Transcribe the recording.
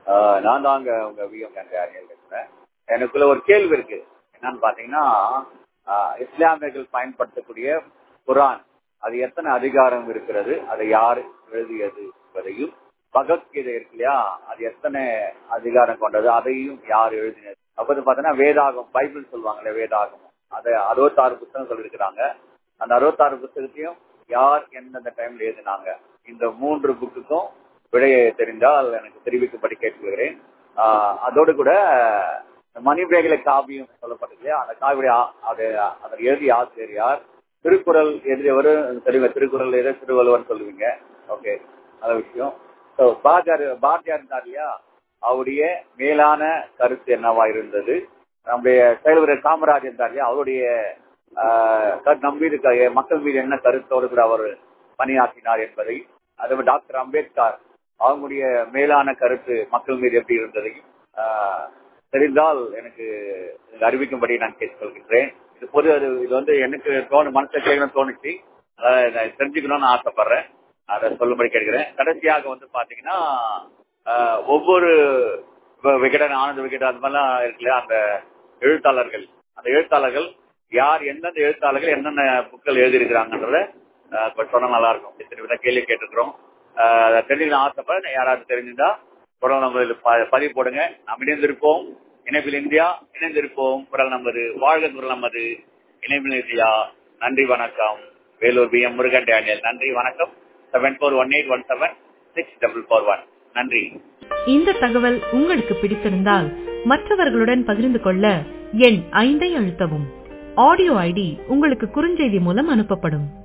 ஆஹ் நான் தாங்க உங்க விஎம் டேனியல் பேசுறேன் எனக்குள்ள ஒரு கேள்வி இருக்கு என்னன்னு பாத்தீங்கன்னா ஆஹ் இஸ்லாமியர்கள் பயன்படுத்தக்கூடிய குரான் அது எத்தனை அதிகாரம் இருக்கிறது அதை யார் எழுதியது என்பதையும் பகவத்கீதை இருக்கு இல்லையா அது எத்தனை அதிகாரம் கொண்டது அதையும் யார் எழுதினது அப்படி பாத்தீங்கன்னா வேதாகம் பைபிள் சொல்லுவாங்கல்ல வேதாகம் அதை அறுபத்தாறு புத்தகம் சொல்லியிருக்கிறாங்க அந்த அறுபத்தாறு புத்தகத்தையும் யார் எந்தெந்த டைம்ல எழுதினாங்க இந்த மூன்று புக்குக்கும் விடையை தெரிந்தால் எனக்கு தெரிவிக்கும்படி கேட்டுக்கிறேன் ஆஹ் அதோடு கூட மணிமேகலை காவியம் சொல்லப்பட்டது இல்லையா அந்த காவிய அது அதை எழுதிய ஆசிரியர் யார் திருக்குறள் எழுதியவர் தெரியுங்க திருக்குறள் எழுத திருவள்ளுவர் சொல்லுவீங்க ஓகே நல்ல விஷயம் ஸோ பாரதியார் பாரதியார் இருந்தார் இல்லையா அவருடைய மேலான கருத்து என்னவா இருந்தது நம்முடைய செயல்வர் காமராஜ் இருந்தார் இல்லையா அவருடைய நம் மீது மக்கள் மீது என்ன கருத்தோடு கூட அவர் பணியாற்றினார் என்பதை அதே டாக்டர் அம்பேத்கர் அவங்களுடைய மேலான கருத்து மக்கள் மீது எப்படி இருந்ததையும் தெரிந்தால் எனக்கு அறிவிக்கும்படி நான் கேட்டுக்கொள்கின்றேன் இது பொது அது இது வந்து எனக்கு தோணு மனசை கேட்கணும்னு தோணுச்சு அதை தெரிஞ்சுக்கணும்னு ஆசைப்படுறேன் அதை சொல்லும்படி கேட்கிறேன் கடைசியாக வந்து பாத்தீங்கன்னா ஒவ்வொரு விகடன் ஆனந்த விகடன் அந்த மாதிரிலாம் இருக்குல்ல அந்த எழுத்தாளர்கள் அந்த எழுத்தாளர்கள் யார் எந்தெந்த எழுத்தாளர்கள் என்னென்ன புக்கள் எழுதியிருக்கிறாங்கன்றத சொன்னா நல்லா இருக்கும் திருவிழா கேள்வி கேட்டுக்கிறோம் தெரிஞ்சுக்கணும் ஆசைப்படுறேன் யாராவது தெரிஞ்சிருந்தா குரல் நம்பர் பதிவு போடுங்க நாம் இணைந்திருப்போம் இணைப்பில் இந்தியா இணைந்திருப்போம் குரல் நம்பது வாழ்க குரல் நம்பது இணைப்பில் இந்தியா நன்றி வணக்கம் Vellore P M Murugan Daniel நன்றி வணக்கம் seven four one eight one seven six double four one நன்றி இந்த தகவல் உங்களுக்கு பிடித்திருந்தால் மற்றவர்களுடன் பகிர்ந்து கொள்ள எண் ஐந்தை அழுத்தவும் ஆடியோ ஐடி உங்களுக்கு குறுஞ்செய்தி மூலம் அனுப்பப்படும்